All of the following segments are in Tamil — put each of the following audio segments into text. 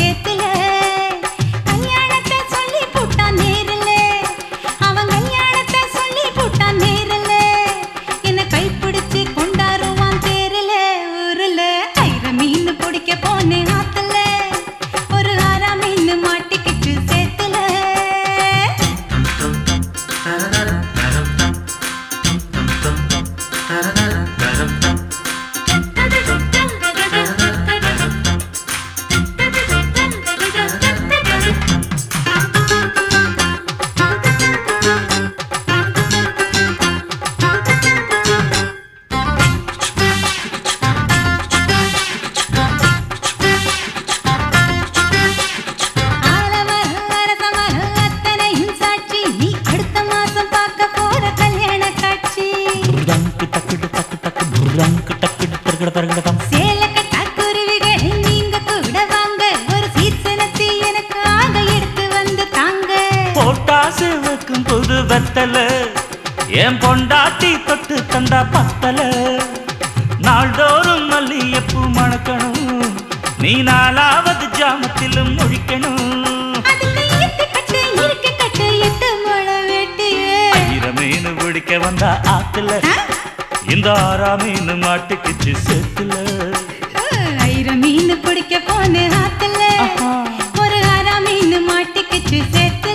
சேத்துல கல்யாணத்தை சொல்லி போட்டான் நேருல அவன் கல்யாணத்தை சொல்லி போட்டான் நேருல என்ன கைப்பிடிச்சு கொண்டாருவான் தேருல ஊருல ஐர மீன் பிடிக்க போனேன் ஆத்துல ஒரு ஆறா மீன் மாட்டிக்கிச்சு சேத்துல ஆலமர அரசமர அத்தனையும் சாட்சி நீ அடுத்த மாசம் பார்க்க போற கல்யாண காட்சி புர்ரங்கு டக்குடு டக்கு டக்கு புர்ரங்கு டக்குடு தர்கட தர்கடதம் சேலக்கட்டா குருவிகள் நீங்க கூட வாங்க ஒரு சீசனத்தை எனக்கு ஆக எடுத்து வந்து தாங்க போட்டாசு வைக்கும் புது வெத்தல என் பொண்டாட்டி தொட்டு தந்தா பத்தல நாள்தோறும் மல்லியப்பூ மணக்கணும் நீ நாலாவது ஜாமத்திலும் முழிக்கணும் அதுக்கு ஈட்டி கட்டு இருக்கு கட்டு எட்டு முளை வெட்டியே ஐரமீனு பிடிக்க வந்தா ஆத்துல இந்த ஆறா மீன் மாட்டுக்குச்சு சேத்துல ஐர மீன் பிடிக்க போன ஆத்துல ஆஹா. ஒரு ஆறா மீன் மாட்டிக்கிச்சு சேத்துல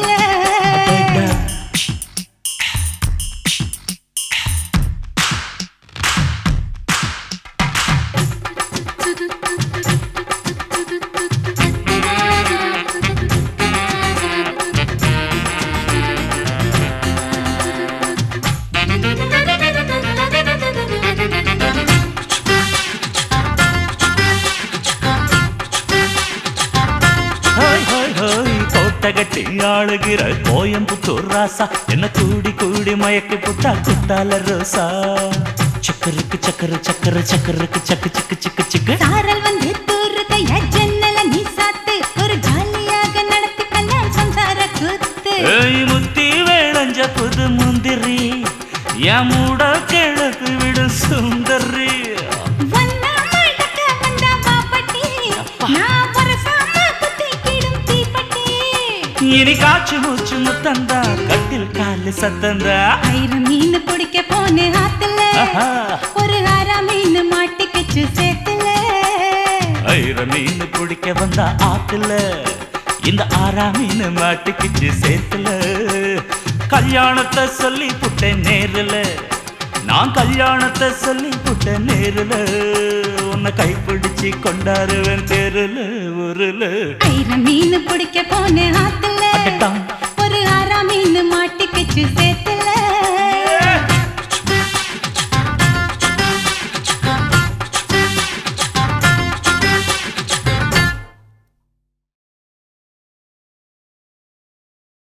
ஹோய் ஹோய் ஹோய் கோட்டை கட்டி ஆளுகிற கோயம்புத்தூர் ராசா என்ன கூடி கூடி மயக்கி புட்டா குட்டால ரோசா சக்கருக்கு சக்கரு சக்கரு சக்கருக்கு சக்கு சிக்கு சிக்கு சிக்கு சாரல் வந்து தூருதைய ஜன்னல நீ சாத்து ஒரு ஜாலியாக நடத்தி கல்யாணம் சம்சார கூத்து ஏய் முத்தி வேளஞ்ச புது முந்திரி என் மூட கிழக்கு விடு சுந்தரி வந்தா மடக்க வந்தா பாப்பட்டி நான் வரசாம குத்திக்கிடும் தீப்பட்டி இனி காச்சு மூச்சு முத்தந்தா கட்டில் காலு சத்தந்தா ஐர மீன் பிடிக்க போன ஆத்துல ஆஹா. ஒரு ஆறா மீன் மாட்டிக்கிச்சு சேத்துல ஐர மீன் பிடிக்க வந்தா ஆத்துல இந்த ஆறா மீன் மாட்டுக்குச்சு சேத்துல கல்யாணத்தை சொல்லி புட்டேன் நேருல நான் கல்யாணத்தை சொல்லி புட்டேன் நேருல உன்னை கைப்பிடிச்சு கொண்டாருவேன் தெருல ஊருல ஐர மீன் பிடிக்க போன ஆத்துல அடடா. ஒரு ஆறா மீன் மாட்டிக்கிச்சு சேத்துல